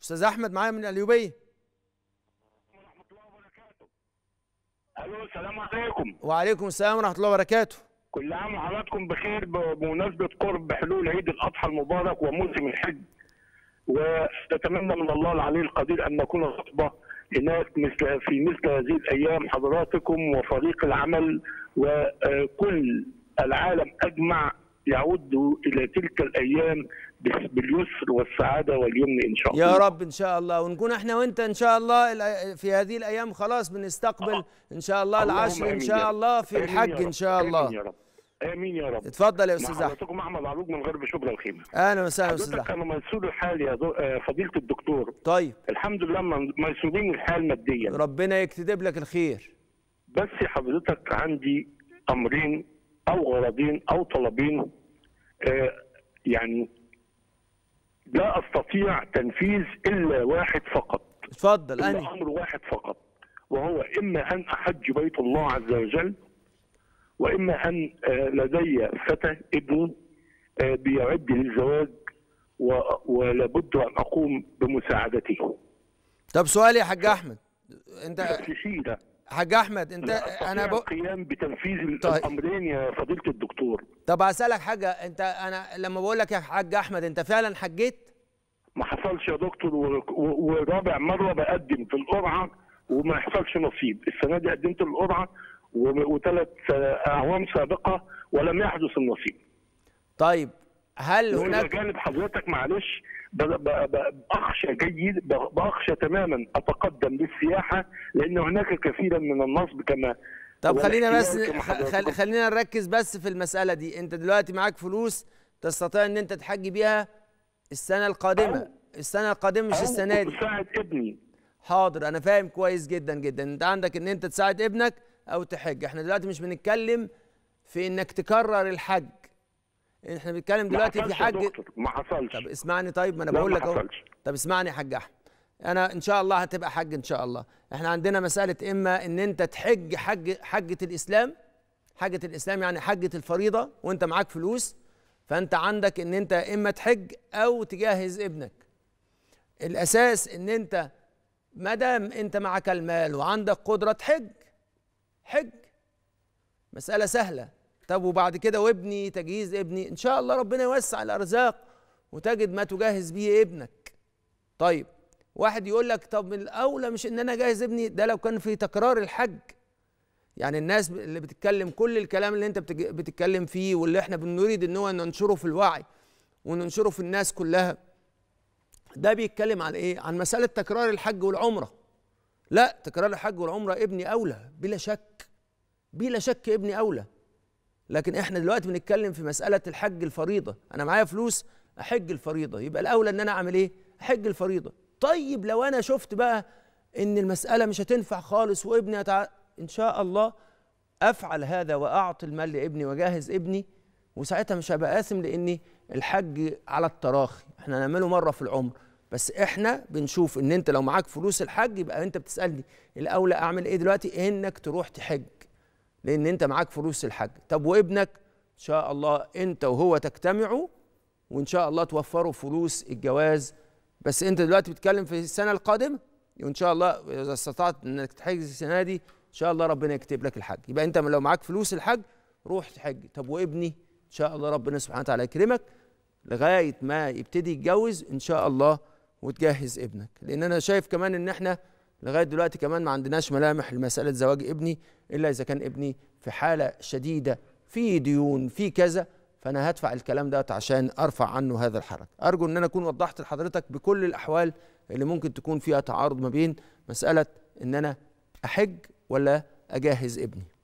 استاذ احمد معايا من القليوبيه الو السلام عليكم وعليكم السلام ورحمه الله وبركاته كل عام وحضراتكم بخير ب- بمناسبه قرب حلول عيد الاضحى المبارك وموسم الحج ونتمنى من الله العلي القدير ان نكون خطبه هناك مثل في مثل هذه الايام حضراتكم وفريق العمل وكل العالم اجمع يعود الى تلك الايام بس- باليسر والسعاده واليمن ان شاء الله يا رب ان شاء الله ونكون احنا وانت ان شاء الله الأ- في هذه الايام خلاص بنستقبل ان شاء الله اللهم العشر ان آمين شاء يا رب. الله في آمين يا الحج رب. ان شاء الله امين يا رب امين يا رب اتفضل يا مع استاذ احمد حضرتكم احمد عروج من غرب شبرا الخيمه اهلا وسهلا يا استاذ حضرتك احمد انا ميسور الحال يا دو... آه، فضيله الدكتور طيب الحمد لله من- ميسورين الحال ماديا ربنا يكتب لك الخير بس حضرتك عندي امرين او غرضين او طلبين آه، يعني لا استطيع تنفيذ الا واحد فقط اتفضل إلا انهي امر واحد فقط وهو اما ان احج بيت الله عز وجل واما ان آه، لدي فتى ابني آه، بيعد للزواج و- ولابد ان اقوم بمساعدته طب سؤال يا حاج احمد انت في حيله حاج احمد انت لا انا أستطيع ب... القيام بتنفيذ طيب. الامرين يا فضيله الدكتور طب هسالك حاجه انت انا لما بقول لك يا حاج احمد انت فعلا حجيت ما حصلش يا دكتور و- و- ورابع مره بقدم في القرعه وما يحصلش نصيب السنه دي قدمت القرعه وثلاث اعوام سابقه ولم يحدث النصيب طيب هل والى هناك جانب حضرتك معلش ب- ب- ب- بخشى جيد ب- بخشى تماما اتقدم للسياحه لان هناك كثيرا من النصب كما طب خلينا بس والاحتيال كما خ- خل... حضراتكم- خلينا نركز بس في المسألة دي انت دلوقتي معاك فلوس تستطيع ان انت تحج بيها السنة القادمة السنة القادمة مش أو السنة دي اساعد ابني حاضر انا فاهم كويس جدا جدا انت عندك ان انت تساعد ابنك او تحج احنا دلوقتي مش بنتكلم في انك تكرر الحج احنا بنتكلم ما دلوقتي في حصلش يا حج دكتور ما حصلش طب اسمعني طيب ما انا لا، بقول ما لك اهو حصلش. طب اسمعني يا حاج احمد انا ان شاء الله هتبقى حج ان شاء الله احنا عندنا مساله اما ان انت تحج حج حجه الاسلام حجه الاسلام يعني حجه الفريضه وانت معاك فلوس فانت عندك ان انت اما تحج او تجهز ابنك الاساس ان انت ما دام انت معك المال وعندك قدره تحج حج مسألة سهلة طب وبعد كده وابني تجهيز ابني إن شاء الله ربنا يوسع الأرزاق وتجد ما تجهز به ابنك طيب واحد يقول لك طب من الأولى مش إن أنا أجهز ابني ده لو كان في تكرار الحج يعني الناس اللي بتتكلم كل الكلام اللي أنت بتج- بتتكلم فيه واللي إحنا بنريد إن هو ننشره في الوعي وننشره في الناس كلها ده بيتكلم عن إيه؟ عن مسألة تكرار الحج والعمرة لا تكرار الحج والعمرة ابني أولى بلا شك بلا شك ابني اولى لكن احنا دلوقتي بنتكلم في مساله الحج الفريضه انا معايا فلوس احج الفريضه يبقى الاولى ان انا اعمل ايه احج الفريضه طيب لو انا شفت بقى ان المساله مش هتنفع خالص وابني يتع... ان شاء الله افعل هذا واعطي المال لابني واجهز ابني وساعتها مش هبقى آثم لاني الحج على التراخي احنا هنعمله مره في العمر بس احنا بنشوف ان انت لو معاك فلوس الحج يبقى انت بتسالني الاولى اعمل ايه دلوقتي انك تروح تحج لان انت معاك فلوس الحج طب وابنك ان شاء الله انت وهو تجتمعوا وان شاء الله توفروا فلوس الجواز بس انت دلوقتي بتتكلم في السنه القادمه وان شاء الله اذا استطعت انك تحجز السنه دي ان شاء الله ربنا يكتب لك الحج يبقى انت لو معاك فلوس الحج روح تحج طب وابني ان شاء الله ربنا سبحانه وتعالى يكرمك لغايه ما يبتدي يتجوز ان شاء الله وتجهز ابنك لان انا شايف كمان ان احنا لغايه دلوقتي كمان ما عندناش ملامح لمساله زواج ابني الا اذا كان ابني في حاله شديده في ديون في كذا فانا هدفع الكلام ده عشان ارفع عنه هذا الحرج ارجو ان انا اكون وضحت لحضرتك بكل الاحوال اللي ممكن تكون فيها تعارض ما بين مساله ان انا احج ولا اجهز ابني